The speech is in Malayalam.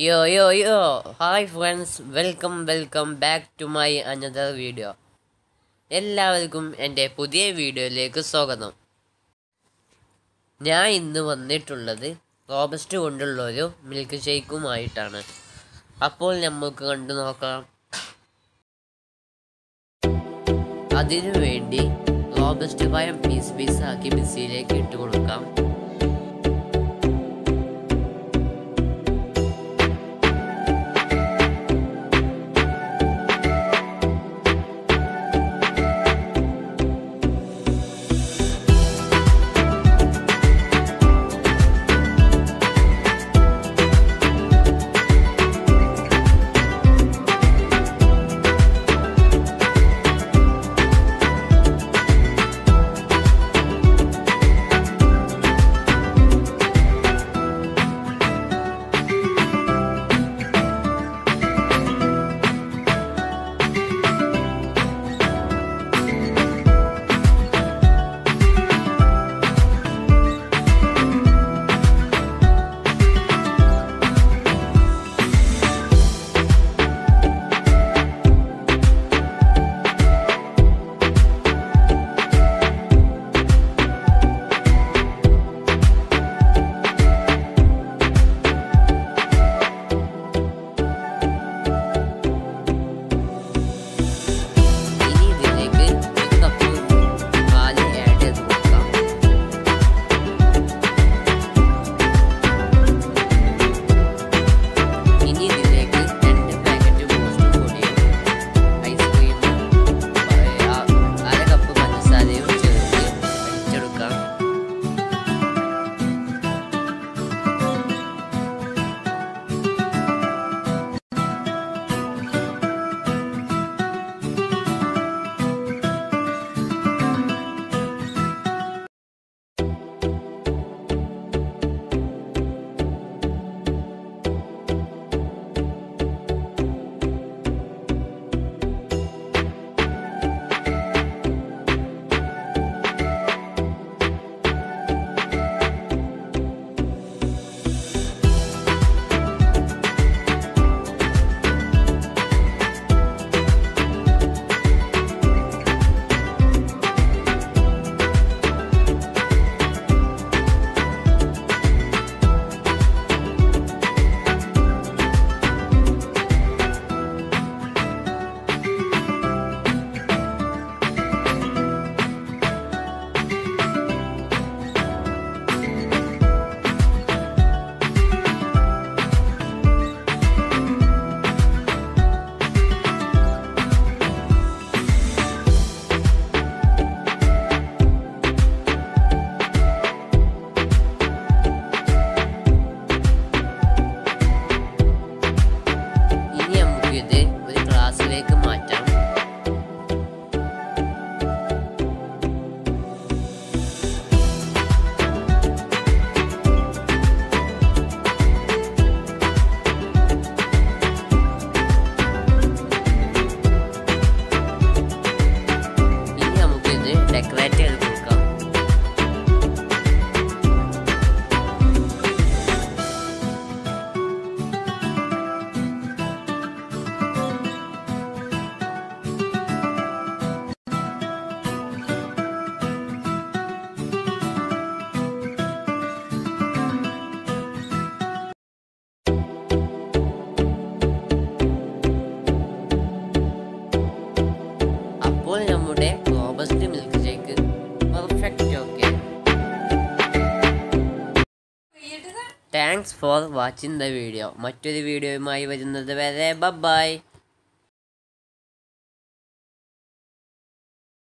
യോ yo yo hi friends welcome welcome back to my another video എല്ലാവർക്കും എൻ്റെ പുതിയ വീഡിയോയിലേക്ക് സ്വാഗതം ഞാൻ ഇന്ന് വന്നിട്ടുള്ളത് റോബസ്റ്റ് കൊണ്ടുള്ള ഒരു മിൽക്ക് ഷേക്കുമായിട്ടാണ് അപ്പോൾ നമുക്ക് കണ്ടു നോക്കാം അതിനു വേണ്ടി റോബസ്റ്റ് പഴം പീസ് പീസാക്കി മിക്സിയിലേക്ക് ഇട്ട് കൊടുക്കാം ഇനി ഇതിലേക്ക് ഒരു കപ്പ് പാല് ആഡ് ചെയ്ത് കൊടുക്കാം ഇനി ഇതിലേക്ക് രണ്ട് പാക്കറ്റ് ബൂസ്റ്റ് പൊടിയും ഐസ്ക്രീമും അര കപ്പ് പഞ്ചസാരയും ചേർത്ത് അടിച്ചെടുക്കാം ഇനി നമുക്ക് ഇത് ഒരു ഗ്ലാസ്സിലേക്ക് മാറ്റാം ഇനി നമുക്ക് ഇത് ഡെക്കറേറ്റ് ചെയ്ത് കൊടുക്കാം അപ്പോൾ നമ്മുടെ robust milk shake perfect okay thanks for watching the video മറ്റൊരു വീഡിയോയുമായി വരുന്നത് വരെ ബൈ